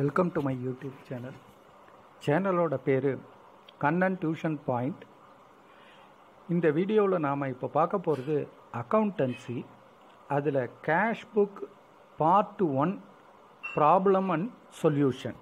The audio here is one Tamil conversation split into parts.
welcome to my YouTube channel சேனலோட பேர் கண்ணன் டியூஷன் பாயிண்ட் இந்த வீடியோவில் நாம் இப்போ பார்க்க போகிறது அக்கௌண்டன்சி அதில் cash book part one problem and solution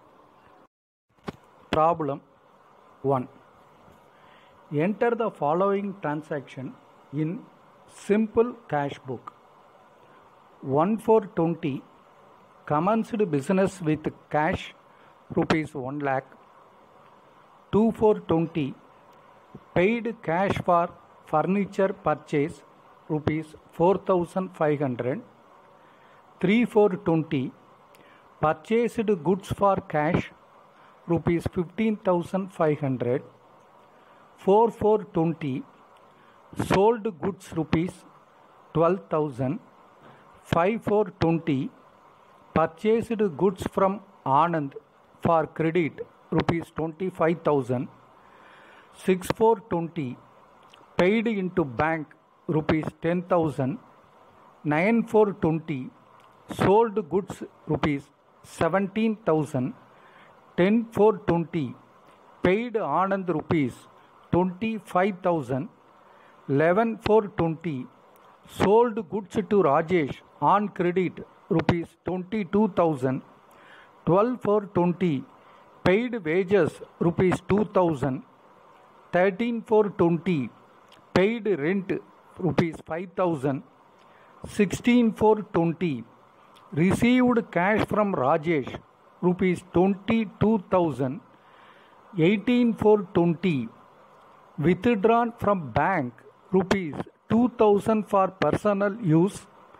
problem one enter the following transaction in simple cash book 1 for 20 commenced business with cash rupees 1 lakh 2 for 20 paid cash for furniture purchase rupees 4500 3 for 20 purchased goods for cash rupees 15500 4 for 20 sold goods rupees 12000 5 for 20 purchased goods from anand for credit rupees 25000 6 for 20 paid into bank rupees 10000 9 for 20 sold goods rupees 17000 10 for 20 paid anand rupees 25000 11 for 20 sold goods to rajesh on credit rupees 22000 12 for 20 paid wages rupees 2000 13 for 20 paid rent rupees 5000 16 for 20 received cash from rajesh rupees 22000 18 for 20 withdrawn from bank rupees 2000 for personal use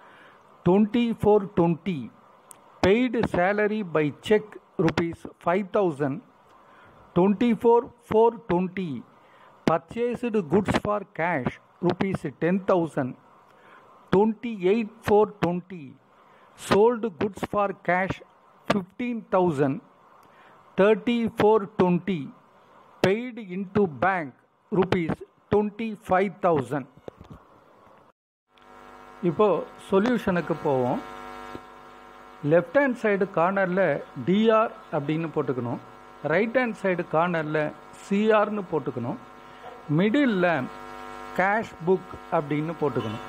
2420 paid salary by check rupees 5000 24 for 20 purchased goods for cash rupees 10000 28 for 20 sold goods for cash 15000 30 for 20 paid into bank rupees 25000 இப்போ சொல்யூஷனுக்கு போவோம் லெஃப்ட் ஹேண்ட் சைடு கார்னரில் டிஆர் அப்படின்னு போட்டுக்கணும் ரைட் ஹேண்ட் சைடு கார்னரில் சிஆர்னு போட்டுக்கணும் மிடில் கேஷ் புக் அப்படின்னு போட்டுக்கணும்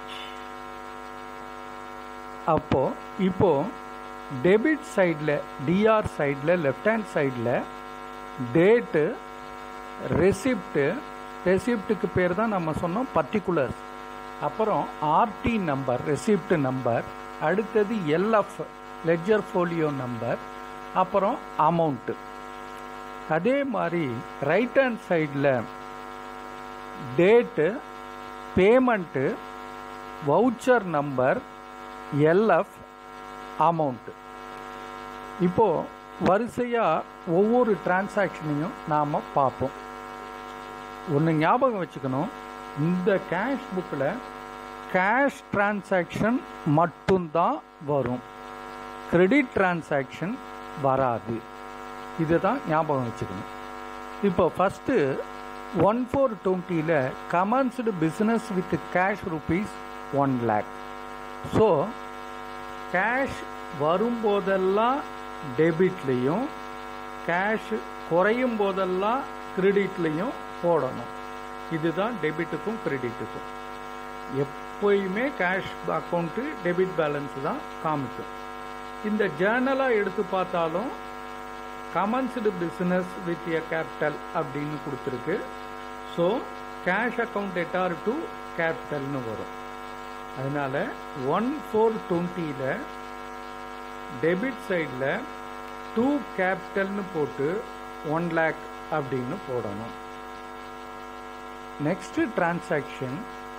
அப்போ இப்போ டெபிட் சைடில் டிஆர் சைடில் லெஃப்ட் ஹேண்ட் சைடில் டேட்டு ரெசிப்ட்டு ரெசிப்ட்டுக்கு பேர் தான் நம்ம சொன்னோம் பர்டிகுலர்ஸ் அப்புறம் ஆர்டி நம்பர் ரெசிப்ட் நம்பர் அடுத்தது எல்எஃப் லெஜர் ஃபோலியோ நம்பர் அப்புறம் அமௌண்ட்டு அதே மாதிரி ரைட் ஹேண்ட் சைடில் date payment voucher number LF amount இப்போது வரிசையாக ஒவ்வொரு டிரான்சாக்ஷனையும் நாம் பார்ப்போம் ஒன்று ஞாபகம் வச்சுக்கணும் இந்த கேஷ் புக்கில் கேஷ் டிரான்சாக்ஷன் மட்டும்தான் வரும் கிரெடிட் டிரான்சாக்ஷன் வராது இதை தான் ஞாபகம் வச்சுக்கணும் இப்போ ஃபஸ்ட்டு ஒன் ஃபோர் டுவெண்ட்டியில் commenced business with cash rupees one lakh so cash வரும்போதெல்லாம் டெபிட்லேயும் கேஷ் குறையும் போதெல்லாம் கிரெடிட்லேயும் போடணும் இதுதான் டெபிட்டுக்கும் கிரெடிட்டுக்கும் எப்போயுமே கேஷ் அக்கௌண்ட்டு டெபிட் பேலன்ஸ் தான் காமிக்கும் இந்த ஜேர்னலாக எடுத்து பார்த்தாலும் commenced business with a capital அப்படின்னு கொடுத்துருக்கு so cash account debtor to கேபிட்டல்னு வரும் அதனால ஒன் ஃபோர் டுவெண்ட்டியில் டெபிட் சைடில் டூ கேபிட்டல்னு போட்டு ஒன் லேக் அப்படின்னு போடணும் next transaction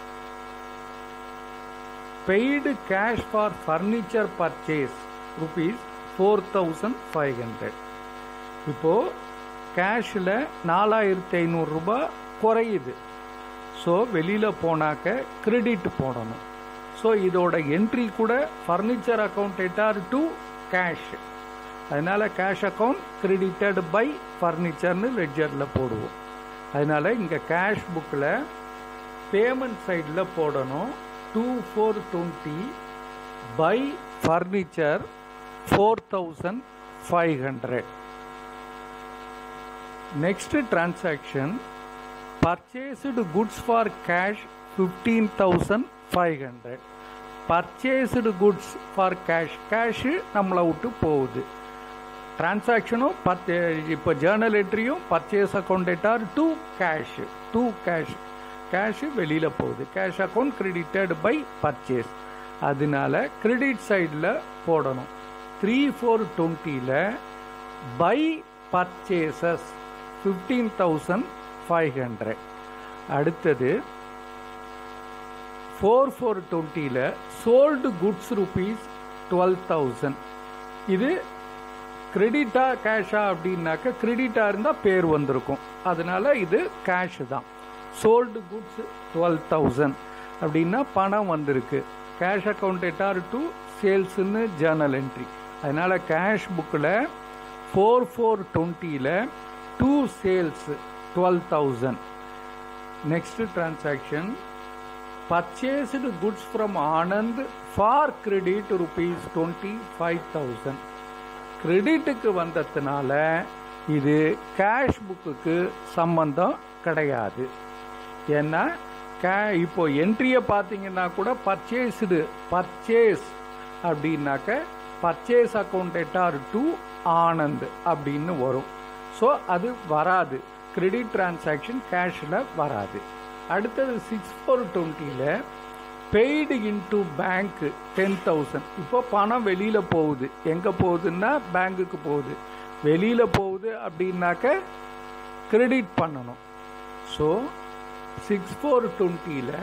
paid cash for furniture purchase rupees 4500 இப்போ கேஷில் நாலாயிரத்தி ஐநூறுரூபா குறையுது ஸோ வெளியில் போனாக்க கிரெடிட் போடணும் ஸோ இதோட என்ட்ரி கூட furniture account debtor to cash அதனால் கேஷ் அக்கௌண்ட் கிரெடிட்டட் பை ஃபர்னிச்சர்னு லெட்ஜரில் போடுவோம் அதனால் இங்கே கேஷ் புக்கில் பேமெண்ட் சைடில் போடணும் two four twenty by furniture four thousand five hundred next transaction purchased goods for cash fifteen thousand five hundred purchased goods for cash cash நம்மளை விட்டு போகுது டிரான்சாக்ஷனும் பர்ச்சே இப்போ ஜேர்னல் என்ட்ரியும் purchase account debtor to cash to cash cash வெளியில் போகுது cash account credited by purchase அதனால கிரெடிட் சைடில் போடணும் த்ரீ ஃபோர் டுவெண்ட்டியில் by purchases fifteen thousand five hundred அடுத்தது ஃபோர் ஃபோர் டுவெண்ட்டியில் sold goods rupees twelve thousand இது கிரெடிட்டா கேஷா அப்படின்னாக்க கிரெடிட்டா இருந்தால் பேர் வந்திருக்கும் அதனால இது கேஷ் தான் சோல்டு குட்ஸ் டுவெல் தௌசண்ட் அப்படின்னா பணம் வந்திருக்கு கேஷ் அக்கௌண்ட் எட்டார் டு சேல்ஸ்னு ஜேர்னல் என்ட்ரி அதனால கேஷ் புக்கில் ஃபோர் ஃபோர் டுவெண்ட்டியில் to sales twelve thousand next transaction purchased goods from Anand for credit rupees twenty five thousand கிரெடிட்டுக்கு வந்ததுனால இது கேஷ் புக்குக்கு சம்பந்தம் கிடையாது ஏன்னா கே இப்போ என்ட்ரியை பார்த்தீங்கன்னா கூட பர்ச்சேஸ்டு பர்ச்சேஸ் அப்படின்னாக்க purchase account debtor to Anand அப்படின்னு வரும் ஸோ அது வராது கிரெடிட் டிரான்சாக்ஷன் கேஷில் வராது அடுத்தது சிக்ஸ் ஃபோர் டுவெண்ட்டியில் paid into bank ten thousand இப்போ பணம் வெளியில் போகுது எங்கே போகுதுன்னா பேங்க்குக்கு போகுது வெளியில் போகுது அப்படின்னாக்க கிரெடிட் பண்ணணும் ஸோ சிக்ஸ் ஃபோர் டுவெண்ட்டியில்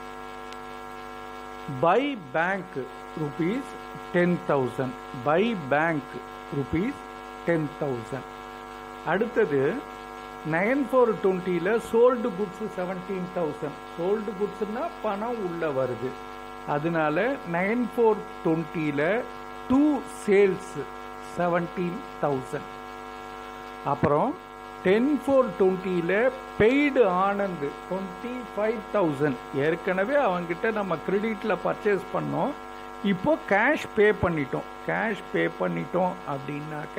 by bank rupees ten thousand by bank rupees ten thousand அடுத்தது நைன் ஃபோர் டுவெண்ட்டியில் sold goods seventeen thousand sold குட்ஸ்னா பணம் உள்ள வருது அதனால நைன் ஃபோர் டுவெண்ட்டியில் டூ சேல்ஸ் செவன்டீன் தௌசண்ட் அப்புறம் டென் ஃபோர் டுவெண்ட்டியில் paid Anand twenty five thousand ஏற்கனவே அவங்ககிட்ட நம்ம கிரெடிட்டில் பர்ச்சேஸ் பண்ணோம் இப்போ கேஷ் பே பண்ணிட்டோம் கேஷ் பே பண்ணிட்டோம் அப்படின்னாக்க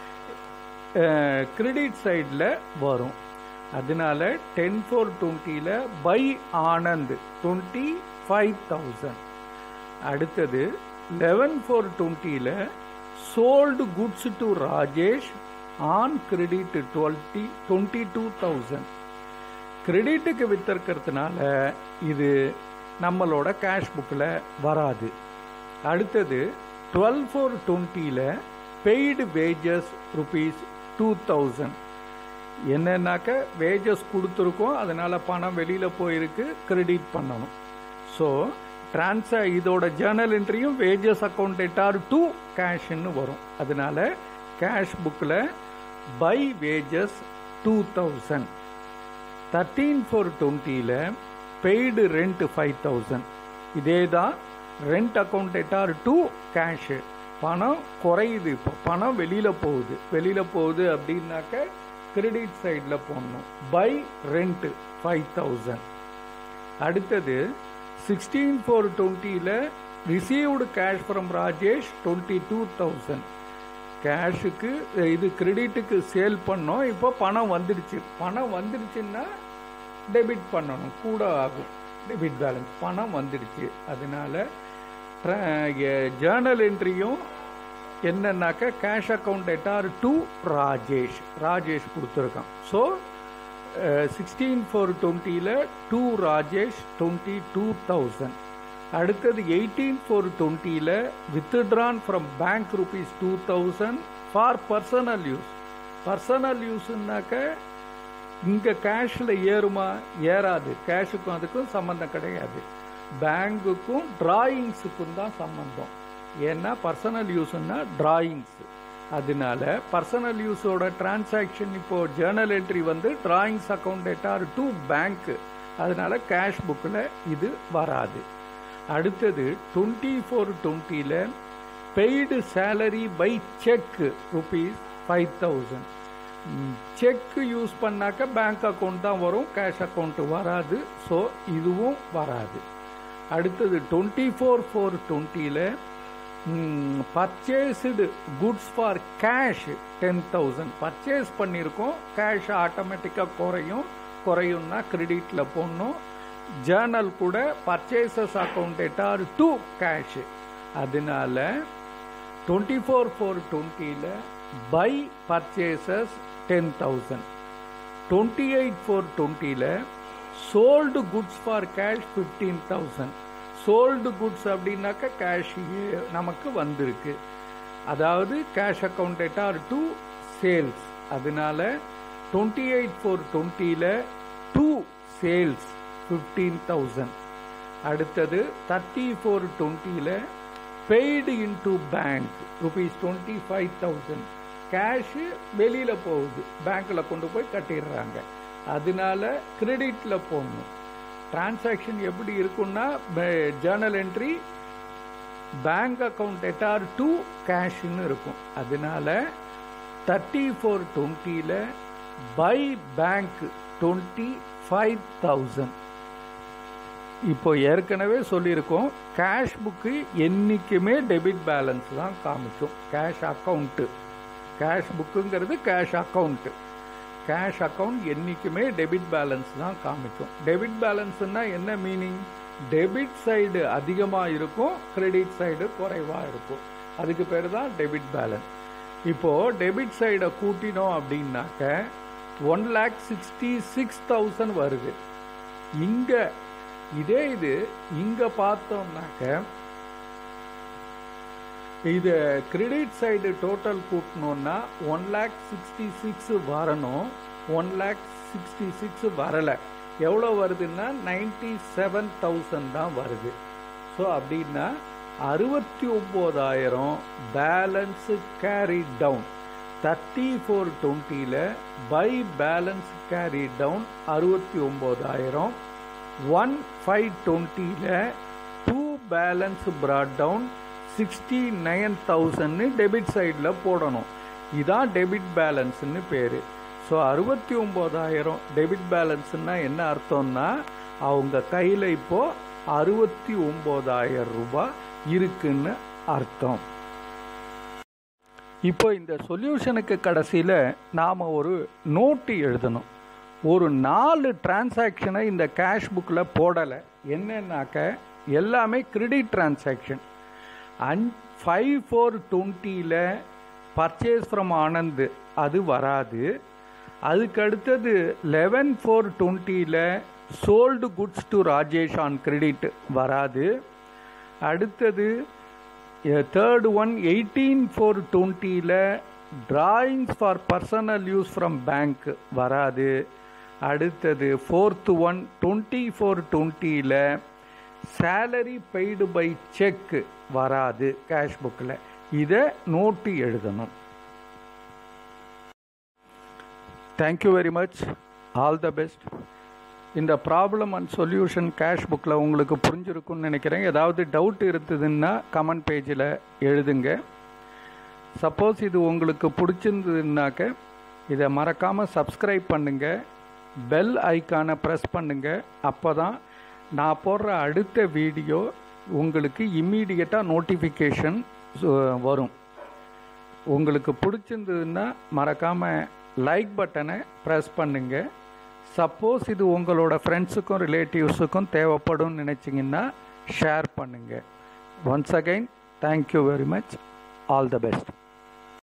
கிரெடிட் சைடில் வரும் அதனால டென் ஃபோர் டுவெண்ட்டியில் by Anand twenty five thousand அடுத்தது லெவன் ஃபோர் டுவெண்ட்டியில் sold goods to Rajesh on credit twenty twenty two thousand கிரெடிட்டுக்கு வித்திருக்கிறதுனால இது நம்மளோட கேஷ் புக்கில் வராது அடுத்தது டுவெல் ஃபோர் டுவெண்ட்டியில் paid wages rupees two thousand என்னன்னாக்க வேஜஸ் கொடுத்துருக்கோம் அதனால் பணம் வெளியில் போயிருக்கு கிரெடிட் பண்ணணும் ஸோ டிரான்ஸா இதோட ஜேர்னல் என்ட்ரியும் வேஜஸ் அக்கௌண்ட் எட்டார் டு கேஷ்ன்னு வரும் அதனால கேஷ் புக்கில் by wages two thousand thirteen four டுவெண்ட்டியில் பெய்டு ரெண்ட் ஃபைவ் தௌசண்ட் இதே தான் rent account debtor to cash பணம் குறையுது இப்போ பணம் வெளியில் போகுது வெளியில் போகுது அப்படின்னாக்க கிரெடிட் சைடில் போடணும் பை ரெண்ட் ஃபைவ் தௌசண்ட் அடுத்தது சிக்ஸ்டீன் ஃபோர் டுவெண்ட்டியில் received cash from Rajesh twenty two thousand கேஷுக்கு இது கிரெடிட்டுக்கு சேல் பண்ணோம் இப்போ பணம் வந்துடுச்சு பணம் வந்துடுச்சுன்னா டெபிட் பண்ணணும் கூட ஆகும் டெபிட் பேலன்ஸ் பணம் வந்துடுச்சு அதனால ஜேர்னல் என்ட்ரியும் என்னன்னாக்க cash account debtor to Rajesh Rajesh கொடுத்துருக்கான் ஸோ சிக்ஸ்டீன் ஃபோர் டுவெண்ட்டியில் to Rajesh twenty two thousand அடுத்தது எயிட்டீன் ஃபோர் டுவெண்ட்டியில் withdrawn from bank rupees two thousand for personal use personal யூஸ்னாக்க இங்கே கேஷில் ஏறுமா ஏறாது கேஷுக்கும் அதுக்கும் சம்மந்தம் கிடையாது பேங்குக்கும் டிராயிங்ஸுக்கும் தான் சம்மந்தம் ஏன்னா பர்சனல் யூஸ்னா டிராயிங்ஸ் அதனால பர்சனல் யூஸோட டிரான்சாக்ஷன் இப்போ ஜேர்னல் என்ட்ரி வந்து drawings account debtor to bank அதனால கேஷ் புக்கில் இது வராது அடுத்தது டுவெண்ட்டி ஃபோர் டுவெண்ட்டியில் paid salary by cheque rupees five thousand cheque use பண்ணாக்க பேங்க் அக்கௌண்ட் தான் வரும் கேஷ் அக்கௌண்ட் வராது ஸோ இதுவும் வராது அடுத்தது டுவெண்ட்டி ஃபோர் ஃபோர் டுவெண்ட்டியில் purchased goods for cash ten thousand purchase பண்ணியிருக்கோம் கேஷ் ஆட்டோமேட்டிக்காக குறையும் குறையும்னா கிரெடிட்டில் போடணும் ஜேர்னல் கூட purchases account debtor to cash அதனால டுவெண்ட்டி ஃபோர் ஃபோர் டுவெண்ட்டியில் by purchases ten thousand twenty eight four டுவெண்ட்டியில் sold goods for cash fifteen thousand sold goods அப்படின்னாக்கா கேஷ் நமக்கு வந்திருக்கு அதாவது cash account debtor to sales அதனால டுவெண்ட்டி எயிட் ஃபோர் டுவெண்ட்டியில் டூ சேல்ஸ் ஃபிஃப்டீன் தௌசண்ட் அடுத்தது தேர்ட்டி ஃபோர் டுவெண்ட்டியில் paid into bank rupees twenty five thousand cash வெளியில் போகுது பேங்க்கில் கொண்டு போய் கட்டிடுறாங்க அதனால கிரெடிட்டில் போடணும் டிரான்சாக்ஷன் எப்படி இருக்குன்னா journal entry bank account debtor to கேஷ்னு இருக்கும் அதனால தேர்ட்டி ஃபோர் டுவெண்ட்டியில் by bank twenty five thousand இப்போ ஏற்கனவே சொல்லியிருக்கோம் கேஷ் புக்கு என்றைக்குமே டெபிட் பேலன்ஸ் தான் காமிக்கும் கேஷ் அக்கௌண்ட்டு கேஷ் புக்குங்கிறது கேஷ் அக்கௌண்ட்டு கேஷ் அக்கௌண்ட் என்றைக்குமே டெபிட் பேலன்ஸ் தான் காமிக்கும் டெபிட் பேலன்ஸ்னா என்ன மீனிங் டெபிட் சைடு அதிகமாக இருக்கும் கிரெடிட் சைடு குறைவாக இருக்கும் அதுக்கு பேர் தான் டெபிட் பேலன்ஸ் இப்போது டெபிட் சைடை கூட்டினோம் அப்படின்னாக்க one lakh sixty six thousand வருது இங்கே இதே இது இங்கே பார்த்தோம்னாக்க இது கிரெடிட் சைடு டோட்டல் கூட்டணும்னா ஒன் லேக் சிக்ஸ்டி சிக்ஸ் வரணும் ஒன் லேக் சிக்ஸ்டி சிக்ஸ் வரலை எவ்வளோ வருதுன்னா நைன்டி செவன் தௌசண்ட் தான் வருது ஸோ அப்படின்னா அறுபத்தி ஒம்போதாயிரம் balance carry down thirty four டுவெண்ட்டியில் பை பேலன்ஸ் கேரி டவுன் அறுபத்தி ஒம்போதாயிரம் ஒன் ஃபைவ் டுவெண்ட்டியில் to balance brought down sixty nine தௌசண்ட்னு டெபிட் சைடில் போடணும் இதான் டெபிட் பேலன்ஸ்னு பேர் ஸோ அறுபத்தி ஒம்போதாயிரம் டெபிட் பேலன்ஸ்னா என்ன அர்த்தம்னா அவங்க கையில் இப்போது அறுபத்தி ஒம்போதாயிரம் ரூபாய் இருக்குன்னு அர்த்தம் இப்போ இந்த சொல்யூஷனுக்கு கடைசியில் நாம் ஒரு நோட்டு எழுதணும் ஒரு நாலு டிரான்சாக்ஷனை இந்த கேஷ் புக்கில் போடலை என்னன்னாக்க எல்லாமே credit transaction on five four டுவெண்ட்டியில் பர்ச்சேஸ் ஃப்ரம் ஆனந்த் அது வராது அதுக்கு அடுத்தது லெவன் ஃபோர் டுவெண்ட்டியில் sold goods to Rajesh on credit வராது அடுத்தது தேர்ட் ஒன் எயிட்டீன் ஃபோர் டுவெண்ட்டியில் drawings for personal use from bank வராது அடுத்தது ஃபோர்த்து ஒன் டுவெண்ட்டி ஃபோர் டுவெண்ட்டியில் சேலரி பெய்டு பை செக் வராது கேஷ் புக்கில் இதை நோட்டு எழுதணும் thank you very much all the best இந்த ப்ராப்ளம் அண்ட் சொல்யூஷன் கேஷ் புக்கில் உங்களுக்கு புரிஞ்சிருக்கும்னு நினைக்கிறேன் ஏதாவது டவுட் இருந்ததுன்னா கமெண்ட் பேஜில் எழுதுங்க சப்போஸ் இது உங்களுக்கு பிடிச்சிருந்ததுன்னாக்க இதை மறக்காமல் சப்ஸ்கிரைப் பண்ணுங்கள் பெல் ஐக்கானை ப்ரெஸ் பண்ணுங்கள் அப்போ தான் நான் போடுற அடுத்த வீடியோ உங்களுக்கு இம்மீடியட்டாக நோட்டிஃபிகேஷன் வரும் உங்களுக்கு பிடிச்சிருந்ததுன்னா மறக்காமல் லைக் பட்டனை ப்ரெஸ் பண்ணுங்கள் சப்போஸ் இது உங்களோட ஃப்ரெண்ட்ஸுக்கும் ரிலேட்டிவ்ஸுக்கும் தேவைப்படும் நினச்சிங்கன்னா ஷேர் பண்ணுங்கள் once again thank you very much all the best